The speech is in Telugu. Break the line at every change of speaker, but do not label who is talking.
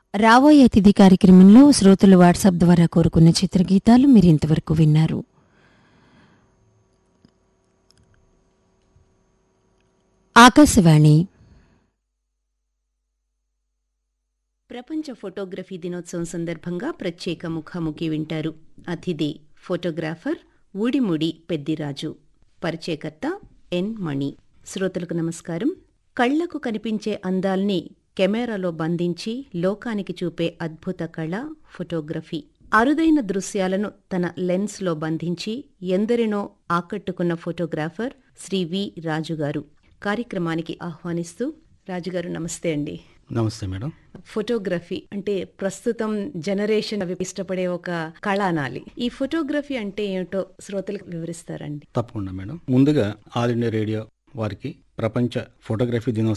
రాబోయే అతిథి కార్యక్రమంలో శ్రోతలు వాట్సాప్ ద్వారా కోరుకున్న చిత్రగీతాలు మీరు ఇంతవరకు విన్నారు ఆకాశవాణి
ప్రపంచ ఫోటోగ్రఫీ దినోత్సవం సందర్భంగా ప్రత్యేక ముఖాముఖి వింటారు అతిథి ఫోటోగ్రాఫర్ ఊడిముడి పెద్దిరాజు పరిచయకర్త ఎన్ మణి శ్రోతలకు నమస్కారం కళ్లకు కనిపించే అందాల్ని కెమెరాలో బంధించి లోకానికి చూపే అద్భుత కళ ఫోటోగ్రఫీ అరుదైన దృశ్యాలను తన లెన్స్లో బంధించి ఎందరినో ఆకట్టుకున్న ఫోటోగ్రాఫర్ శ్రీ వి రాజుగారు కార్యక్రమానికి ఆహ్వానిస్తూ రాజుగారు నమస్తే అండి
నమస్తే మేడం
ఫోటోగ్రఫీ అంటే ప్రస్తుతం జనరేషన్ అవి ఇష్టపడే ఒక కళ అనాలి ఈ ఫోటోగ్రఫీ అంటే ఏమిటో శ్రోతలకు వివరిస్తారండి
తప్పకుండా మేడం ముందుగా ఆల్ ఇండియా రేడియో వారికి ప్రపంచ ఫోటోగ్రఫీ దినోత్సవం